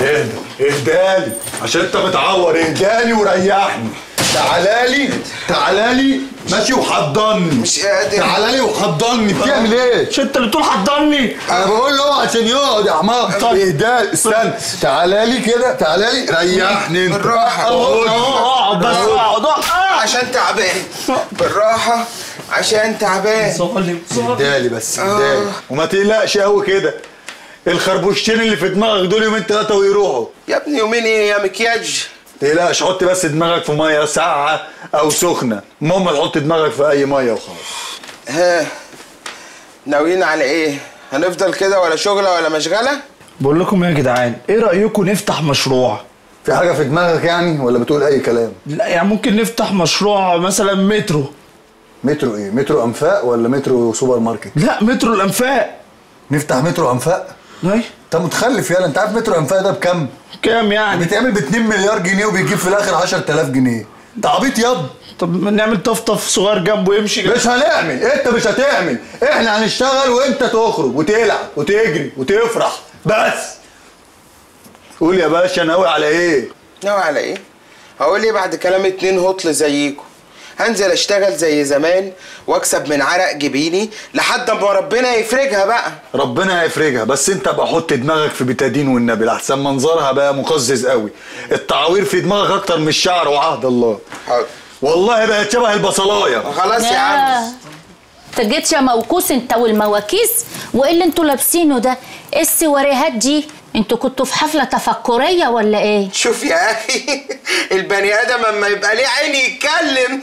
اهدى اهدالي عشان انت متعور اهدالي وريحني تعالالي تعالالي ماشي وحضني مش قادر. تعالالي وحضني بتعمل ايه؟ مش انت اللي بتقول حضرني انا بقول له عشان يقعد يا حمار اهدالي استنى تعالالي كده تعالالي ريحني انت بالراحة. اقعد اقعد بس اقعد اقعد عشان تعبان بالراحة عشان تعبان ظالم ظالم اهدالي بس اهدالي وما تقلقش قوي كده الخربوشتين اللي في دماغك دول يومين ثلاثه ويروحوا يا ابني يومين ايه يا مكياج تقلقش حط بس دماغك في ميه ساقعه او سخنه المهم تحط دماغك في اي ميه وخلاص ها ناويين على ايه هنفضل كده ولا شغلة ولا مشغلة بقول لكم يا جدعان ايه رايكم نفتح مشروع في حاجه في دماغك يعني ولا بتقول اي كلام لا يعني ممكن نفتح مشروع مثلا مترو مترو ايه مترو انفاق ولا مترو سوبر ماركت لا مترو الانفاق نفتح مترو انفاق اي انت متخلف يالا انت عارف مترو انفاق ده بكام كام يعني بيتعمل ب 2 مليار جنيه وبيجيب في الاخر 10000 جنيه انت عبيط ياض طب ما نعمل طفطف صغير جنبه يمشي مش هنعمل انت مش هتعمل احنا هنشتغل وانت تخرج وتلعب وتجري وتفرح بس قول يا باشا ناوي على ايه ناوي على ايه هقول ايه بعد كلام اتنين هطل زيكم هنزل اشتغل زي زمان واكسب من عرق جبيني لحد ما ربنا يفرجها بقى ربنا هيفرجها بس انت بقى حط دماغك في بتادين والنبي لحسن منظرها بقى مقزز قوي التعوير في دماغك اكتر من الشعر وعهد الله حاضر والله بقت شبه البصلايه خلاص يا عم انت جيت يا موكوس انت والمواكيس وايه اللي انتوا لابسينه ده ايه السواريهات دي انتوا كنتوا في حفله تفكريه ولا ايه شوف يا اخي البني ادم اما يبقى ليه عين يتكلم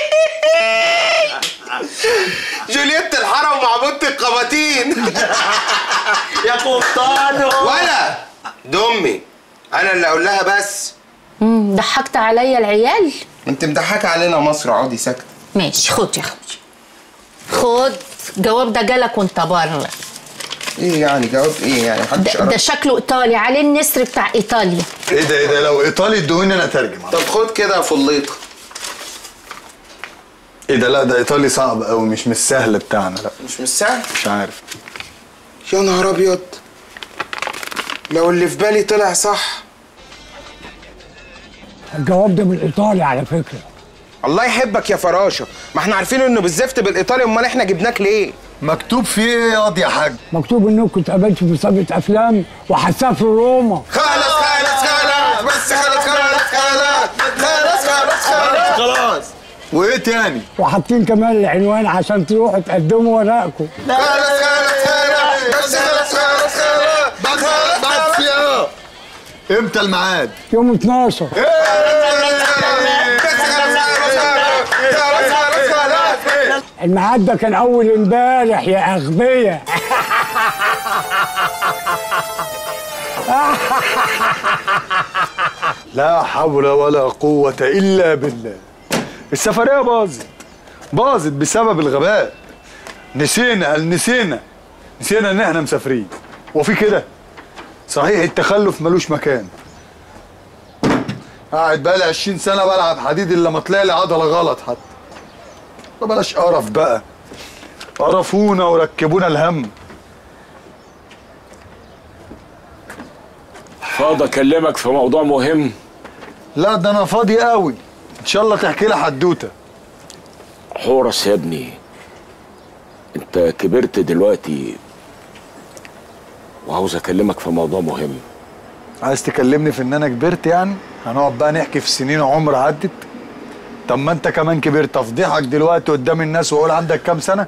جولييت الحرم مع بنت القباطين يا قبطان ولا دمي انا اللي اقول لها بس امم ضحكت عليا العيال انت مضحكه علينا مصر اقعدي ساكته ماشي خد يا اخوي خد الجواب ده جالك وانت بره ايه يعني جواب ايه يعني محدش ده, ده قرا شكله ايطالي عليه النسر بتاع ايطاليا ايه ده ايه ده لو ايطالي ادوني انا اترجم طب خد كده يا فليطه ايه ده لا ده ايطالي صعب قوي مش مش سهل بتاعنا لا مش مش سهل مش عارف يا نهار ابيض لو اللي في بالي طلع صح الجواب ده بالايطالي على فكره الله يحبك يا فراشه ما احنا عارفين انه بالزفت بالايطالي امال احنا جبناك ليه مكتوب فيه ايه ياض يا حاج مكتوب انكم اتقابلتوا في مسابقه افلام وهتسافروا روما خلاص خلاص خلاص بس خلاص خلاص خلاص خلاص خلاص خلاص خلاص وايه تاني وحاطين كمان العنوان عشان تروحوا تقدموا ورقكم خلاص خلاص خلاص بس خلاص خلاص خلاص بس بس يا امتى الميعاد يوم 12 بس خلاص خلاص خلاص خلاص الميعاد ده كان اول امبارح يا اغبياء لا حول ولا قوة إلا بالله السفرية باظت باظت بسبب الغباء نسينا قال نسينا نسينا إن إحنا مسافرين وفي كده صحيح التخلف ملوش مكان قاعد بقالي 20 سنة بلعب حديد إلا ما طلع لي عضلة غلط حتى طب بلاش قرف بقى قرفونا وركبونا الهم فاضي اكلمك في موضوع مهم لا ده أنا فاضي قوي إن شاء الله تحكي لي حدوتة حورس يا ابني انت كبرت دلوقتي وعاوز اكلمك في موضوع مهم عايز تكلمني في ان انا كبرت يعني هنقعد بقى نحكي في سنين عمر عدت طب ما انت كمان كبرت افضحك دلوقتي قدام الناس واقول عندك كام سنه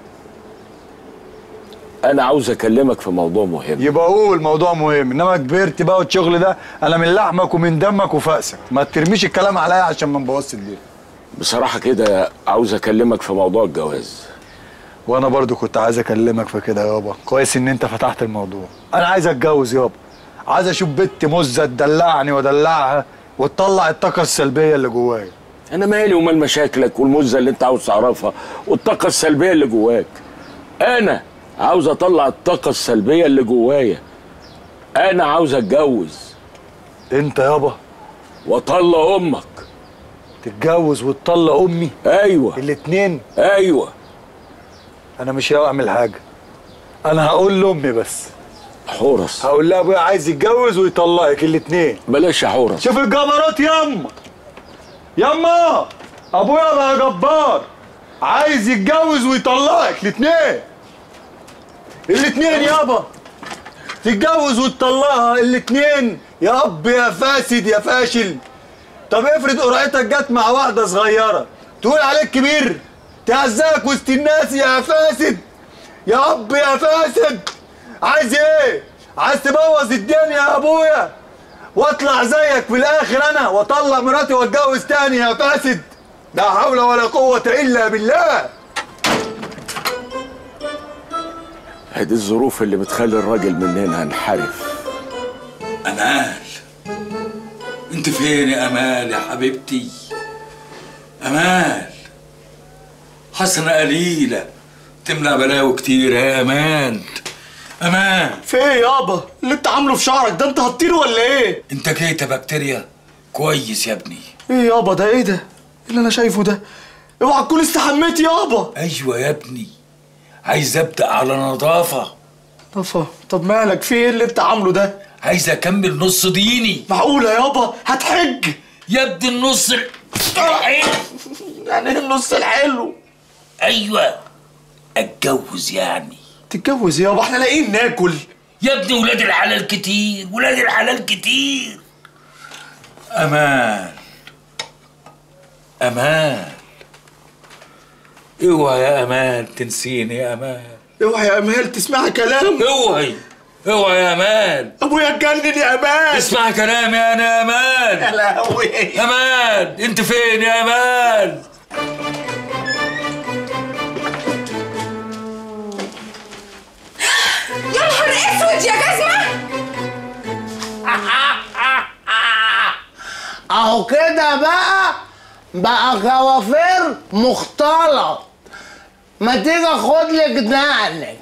انا عاوز اكلمك في موضوع مهم يبقى قول موضوع مهم انما كبرت بقى والشغل ده انا من لحمك ومن دمك وفأسك ما ترميش الكلام عليا عشان ما نبوظش الليل بصراحة كده عاوز اكلمك في موضوع الجواز وانا برضو كنت عايز اكلمك في كده يابا كويس ان انت فتحت الموضوع انا عايز اتجوز يابا عايز اشوف بنت مزه تدلعني وادلعها وتطلع الطاقه السلبيه اللي جوايا انا مالي ومال مشاكلك والمزة اللي انت عاوز تعرفها والطاقة السلبية اللي جواك انا عاوز اطلع الطاقة السلبية اللي جوايا انا عاوز اتجوز انت يابا واطلق امك تتجوز وتطلق امي ايوه الاتنين ايوه انا مش هعمل حاجه انا هقول لامي بس حورس هقول لها ابويا عايز يتجوز ويطلقك الاتنين بلاش يا حورس شوف الجبروت ياما ياما ابويا بقى جبار عايز يتجوز ويطلقك الاتنين الاتنين يابا تتجوز وتطلقها الاتنين يا اب يا فاسد يا فاشل طب افرض قرعتك جت مع واحده صغيره تقول عليك كبير تهزقك وسط الناس يا فاسد يا اب يا فاسد عايز ايه عايز تبوظ الدنيا يا ابويا واطلع زيك في الاخر انا واطلق مراتي واتجوز تاني يا فاسد لا حول ولا قوه الا بالله هذه الظروف اللي بتخلي الراجل مننا ينحرف أمال أنت فين يا أمال يا حبيبتي أمال حسنة قليلة تملى بلاوي كتير يا أمان أمان في ايه يابا اللي انت عامله في شعرك ده انت هتطير ولا ايه أنت كيتا بكتيريا كويس يا ابني ايه يابا ده ايه ده إيه اللي انا شايفه ده اوعى تكون استحميت يابا أيوة يا ابني عايز أبدأ على نظافة طفا طب مالك في ايه اللي انت عامله ده عايز أكمل نص ديني معقولة يابا هتحج يا ابني النص ال- يعني ايه النص الحلو أيوة أتجوز يعني تتجوز يابا احنا لاقيين ناكل يا ابني ولاد الحلال كتير ولاد الحلال كتير امان امان اوعى يا امان تنسيني يا امان اوعى يا امال تسمع كلام اوعي اوعى يا امان ابويا اتجنن يا امان اسمع كلامي انا يا يا امان لهوي امان انت فين يا امان يا نهار اسود يا جزمه اهو كده بقى بقى كوافير مختلط ما تيجي خد لك دقنك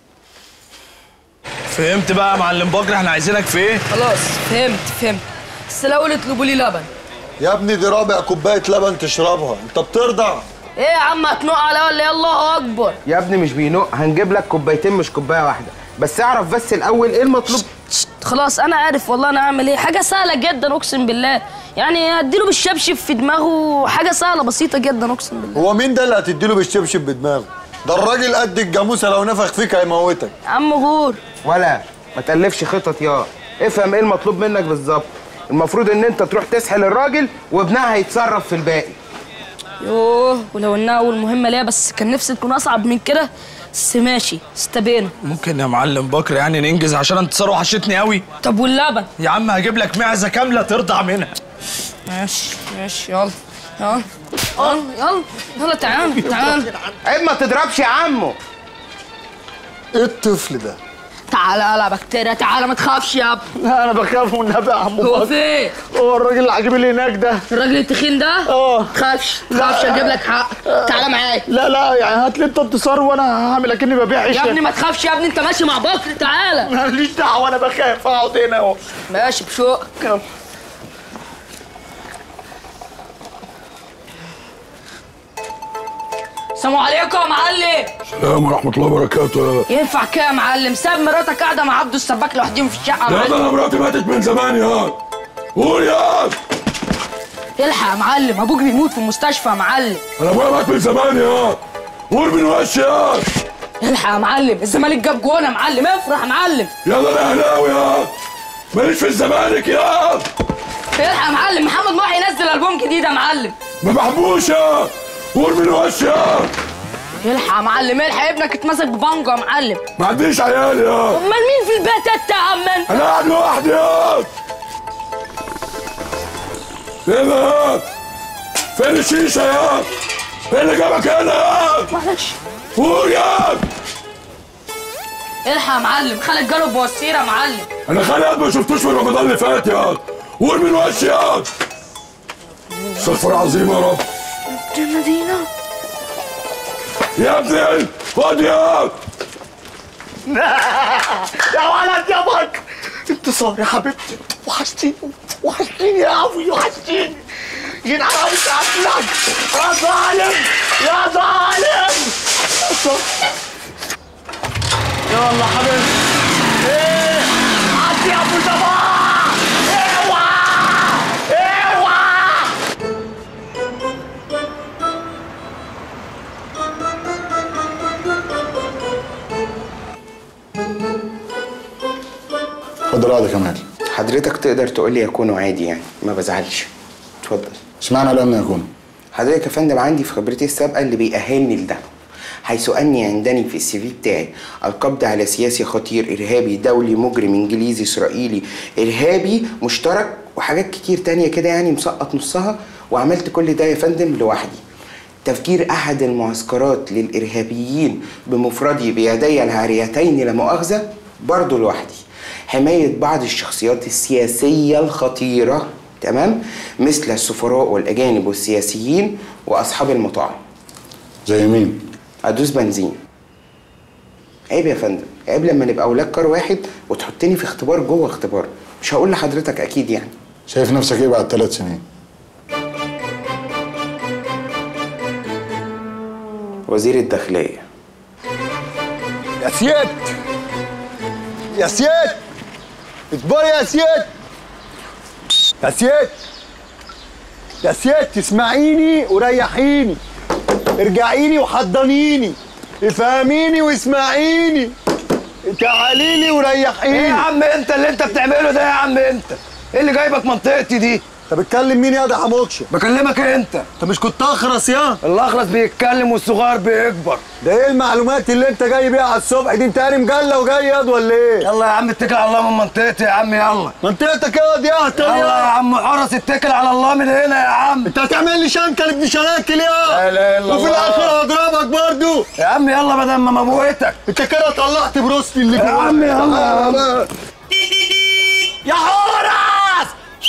فهمت بقى يا معلم بكر احنا عايزينك في ايه خلاص فهمت فهمت بس الاول اطلبوا لي لبن يا ابني دي رابع كوبايه لبن تشربها انت بترضع ايه يا عم هتنق على ولا إيه؟ الله اكبر يا ابني مش بينق هنجيب لك كوبايتين مش كوبايه واحده بس اعرف بس الاول ايه المطلوب شت، خلاص انا عارف والله انا اعمل ايه حاجه سهله جدا اقسم بالله يعني اديله بالشبشب في دماغه حاجه سهله بسيطه جدا اقسم بالله هو مين ده اللي هتديله بالشبشب بدماغه ده الراجل قد الجاموسه لو نفخ فيك هيموتك يا عم غور ولا ما تألفش خطط يا افهم ايه المطلوب منك بالظبط المفروض ان انت تروح تسحل الراجل وابنها هيتصرف في الباقي يوه ولو انها اول مهمه ليا بس كان نفسي تكون اصعب من كده بس ماشي استبينا ممكن يا معلم بكر يعني ننجز عشان انتصار وحشتني قوي طب واللبن يا عم هجيب لك معزه كامله ترضع منها ماشي ماشي يلا يلا يلا يلا يلا تعال تعال عيب ما تضربش يا عمو ايه الطفل ده تعال يلا بكتيريا تعال ما تخافش يا ابني انا بخاف من النبي يا عم هو بكر فين هو الراجل العجيب اللي هناك ده الراجل التخين ده اه تخافش تخافش اجيب لك حق تعالى معايا لا لا يعني هات لي انت انتصار وانا هعمل اكني ببيع عيش يا ابني ما تخافش يا ابني انت ماشي مع بكر تعالى ماليش دعوه انا بخاف اقعد هنا اهو ماشي بشوق يلا. السلام عليكم يا معلم السلام ورحمة الله وبركاته ينفع كده يا معلم ساب مراتك قاعده مع عبده السباك لوحدهم في الشقه يا لا ده معلم انا مراتي ماتت من زمان يا قول يا الحق يا معلم ابوك بيموت في المستشفى يا معلم انا ابويا مات من زمان يا قول من وش يا الحق يا معلم الزمالك جاب جون يا معلم افرح يا معلم يلا انا اهلاوي يا ماليش في الزمالك يا الحق يا معلم محمد محي ينزل البوم جديد يا معلم ما بحبوش يا قول من وش يا الحق يا معلم الحق ابنك اتمسك ببانجو يا معلم ما عنديش عيال يا امال مين في البيت انت يا عم انت انا قاعد لوحدي يا ايه ده يا فين الشيشة يا ايه اللي جابك هنا يا معلش قول يا الحق يا معلم خالد جاله بواسير يا معلم انا خالد ما شفتوش في رمضان اللي فات يا قول من وش يا استغفر عظيم يا رب مدينة يا ابني خد يا يا ولد يا بكر انتصار يا حبيبتي وحشتيني وحشتيني يا ابوي وحشتيني جيت على ابوك قتلك يا ظالم يا ظالم يلا حبيبتي ايه اتفضل اقعد يا كمال حضرتك تقدر تقول لي يكونوا عادي يعني ما بزعلش اتفضل اشمعنى لم يكون حضرتك يا فندم عندي في خبرتي السابقه اللي بيأهلني لده حيث اني عندني في السي في بتاعي القبض على سياسي خطير ارهابي دولي مجرم انجليزي اسرائيلي ارهابي مشترك وحاجات كتير تانية كده يعني مسقط نصها وعملت كل ده يا فندم لوحدي تفجير احد المعسكرات للارهابيين بمفردي بيدي العاريتين لا مؤاخذه برضه لوحدي حمايه بعض الشخصيات السياسيه الخطيره تمام مثل السفراء والاجانب والسياسيين واصحاب المطاعم زي مين ادوس بنزين عيب يا فندم عيب لما نبقى اولاد كار واحد وتحطني في اختبار جوه اختبار مش هقول لحضرتك اكيد يعني شايف نفسك ايه بعد ثلاث سنين وزير الداخليه يا سياد يا سياد اكبر يا سياد يا سياد يا سياد تسمعيني وريحيني ارجعيني وحضنيني افهميني واسمعيني تعالي لي وريحيني ايه يا عم انت اللي انت بتعمله ده يا عم انت ايه اللي جايبك منطقتي دي انت بتكلم مين يا ده حموكشه بكلمك انت انت مش كنت اخرس يا الاخرس بيتكلم والصغير بيكبر ده ايه المعلومات اللي انت جاي بيها على الصبح دي انت قاري مجله وجاي ياض ولا ايه يلا يا عم اتكل على الله من منطقتي يا عم يلا منطقتك ياض يا اهتم يلا يا يا عم حرس اتكل على الله من هنا يا عم انت هتعمل لي شنكل ابن شناكل يا لا اله الا وفي الله. الاخر هضربك برضو يا عم يلا بدل ما موتك انت كده طلعت بروستي اللي يا جواك. عم يلا يا عم. آه. يا حرس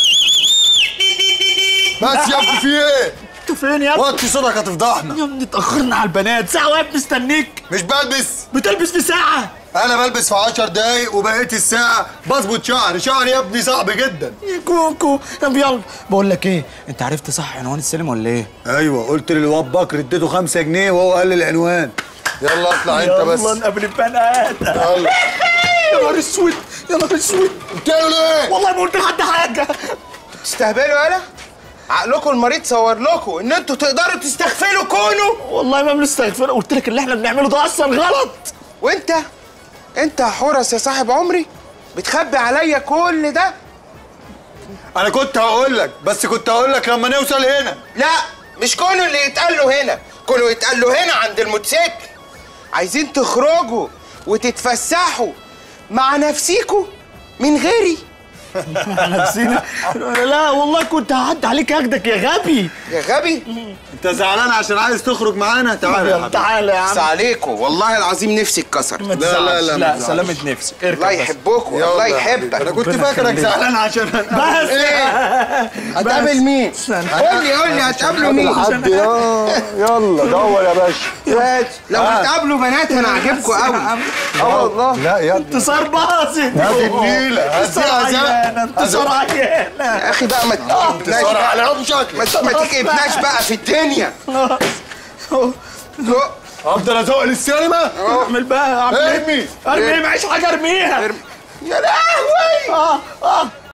بس يا ابني في ايه؟ انت فين يا ابني وطي صوتك هتفضحنا يا ابني اتاخرنا على البنات ساعه واقف مستنيك مش بلبس بتلبس في ساعه انا بلبس في 10 دقايق وبقيت الساعه بظبط شعري شعري يا ابني صعب جدا يا كوكو طب يلا بقول لك ايه انت عرفت صح عنوان السلم ولا ايه ايوه قلت للواد بكر اديته 5 جنيه وهو قال لي العنوان يلا اطلع انت بس يلا نقابل البنات يلا يا نهار اسود يا نهار اسود بتعمل ايه؟ والله ما قلت لحد حاجه تستهبلوا يالا عقلكم المريض صور لكم ان انتوا تقدروا تستغفلوا كونه والله ما بنستغفر قلت لك اللي احنا بنعمله ده اصلا غلط وانت انت يا حورس يا صاحب عمري بتخبي عليا كل ده انا كنت هقول لك بس كنت هقول لك لما نوصل هنا لا مش كونه اللي يتقال له هنا كونه يتقال له هنا عند الموتوسيكل عايزين تخرجوا وتتفسحوا مع نفسيكوا من غيري نفسينا لا والله كنت هعدي عليك اخدك يا غبي يا غبي انت زعلان عشان عايز تخرج معانا تعالى يا يلا حبيبي. تعالى يا بس عم عليكم والله العظيم نفسي اتكسر ما لا، لا، تزعلش. لا، ما لا تزعلش. سلامة نفسك اركب الله بس. يحبكم يلا الله يا حبيبي. يحبك انا كنت ربنا فاكرك يخليك. زعلان عشان بس هتقابل مين؟ قول لي قول لي هتقابلوا مين؟ حد يا يلا دور يا باشا لو هتقابلوا بنات انا عاجبكم قوي اه والله لا يا ابني انتصار باظت هات النيلة، هات انتصار دي عزاء. عيانة انتصار عيانة يا اخي بقى ما تجيبناش صار بقى عليهم شكل ما ما تجيبناش بقى في الدنيا زق. افضل ازوق للسينما اعمل بقى اعمل ايه ارمي ارمي معيش حاجة ارميها يا لهوي اه اه